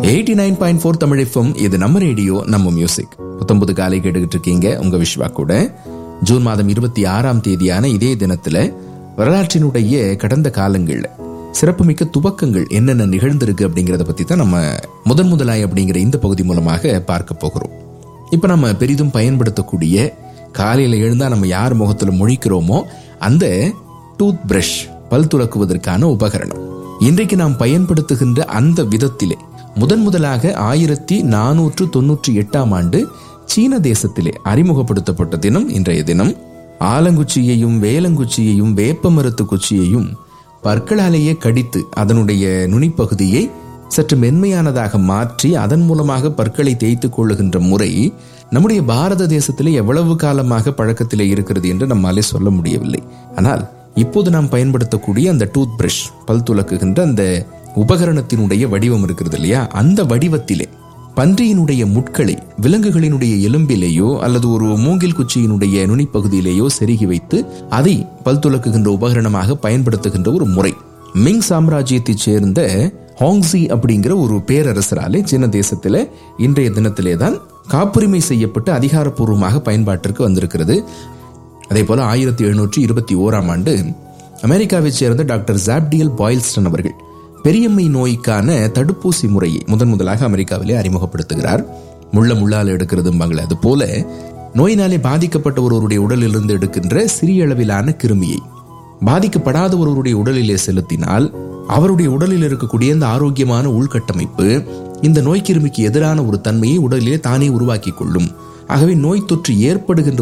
eighty nine point four Tamil FM இது நம்ம radio நம்ம மியூசிக் புத்தம்புது காலை கேட்டுக்கிட்டு இருக்கீங்க உங்க விஸ்வா கூட ஜூன் மாதம் இருபத்தி ஆறாம் தேதியான இதே தினத்துல வரலாற்றினுடைய கடந்த காலங்கள்ல சிறப்புமிக்க துவக்கங்கள் என்னென்ன நிகழ்ந்திருக்கு அப்படிங்கறத பத்தி தான் நம்ம முதன் முதலாய் அப்படிங்கிற இந்த பகுதி மூலமாக பார்க்க போகிறோம் இப்ப நம்ம பெரிதும் பயன்படுத்தக்கூடிய காலையில எழுந்தா நம்ம யார் முகத்துல முழிக்கிறோமோ அந்த டூத் பிரஷ் பல் துலக்குவதற்கான உபகரணம் இன்றைக்கு நாம் பயன்படுத்துகின்ற அந்த விதத்திலே முதன் முதலாக ஆயிரத்தி நானூற்று தொன்னூற்றி எட்டாம் ஆண்டு சீன தேசத்திலே அறிமுகப்படுத்தப்பட்ட தினம் இன்றைய தினம் ஆலங்குச்சியையும் வேலங்குச்சியையும் வேப்ப மரத்து குச்சியையும் பற்களாலேயே கடித்து அதனுடைய நுனிப்பகுதியை சற்று மென்மையானதாக மாற்றி அதன் மூலமாக பற்களை தேய்த்துக் கொள்ளுகின்ற முறை நம்முடைய பாரத தேசத்திலே எவ்வளவு காலமாக பழக்கத்திலே இருக்கிறது என்று நம்மாலே சொல்ல முடியவில்லை ஆனால் இப்போது நாம் பயன்படுத்தக்கூடிய அந்த டூத் பிரஷ் பல் துலக்குகின்ற அந்த உபகரணத்தினுடைய வடிவம் இருக்கிறது இல்லையா அந்த வடிவத்திலே பன்றியினுடைய முட்களை விலங்குகளினுடைய எலும்பிலேயோ அல்லது ஒரு மூங்கில் குச்சியினுடைய நுனிப்பகுதியிலேயோ செருகி வைத்து அதை பல் துலக்குகின்ற உபகரணமாக பயன்படுத்துகின்ற ஒரு முறை மிங் சாம்ராஜ்யத்தைச் சேர்ந்த ஹாங்ஸி அப்படிங்கிற ஒரு பேரரசராலே சின்ன தேசத்துல இன்றைய தினத்திலே தான் காப்புரிமை செய்யப்பட்டு அதிகாரப்பூர்வமாக பயன்பாட்டிற்கு வந்திருக்கிறது அதே போல ஆயிரத்தி எழுநூற்றி இருபத்தி ஓராம் ஆண்டு அமெரிக்காவைச் சேர்ந்த டாக்டர் ஜாப்டியல் பாயில்ஸ்டன் அவர்கள் பெரியம்மை நோய்க்கான தடுப்பூசி முறையை முதன் முதலாக அமெரிக்காவிலே அறிமுகப்படுத்துகிறார் முள்ள முள்ளால் எடுக்கிறதும்பாங்களே அது போல நோயினாலே பாதிக்கப்பட்ட ஒருவருடைய உடலிலிருந்து எடுக்கின்ற சிறிய அளவிலான கிருமியை பாதிக்கப்படாத ஒருவருடைய உடலிலே செலுத்தினால் அவருடைய உடலில் இருக்கக்கூடிய இந்த ஆரோக்கியமான உள்கட்டமைப்பு இந்த நோய் கிருமிக்கு எதிரான ஒரு தன்மையை உடலிலே தானே உருவாக்கி கொள்ளும் ஆகவே நோய் தொற்று ஏற்படுகின்ற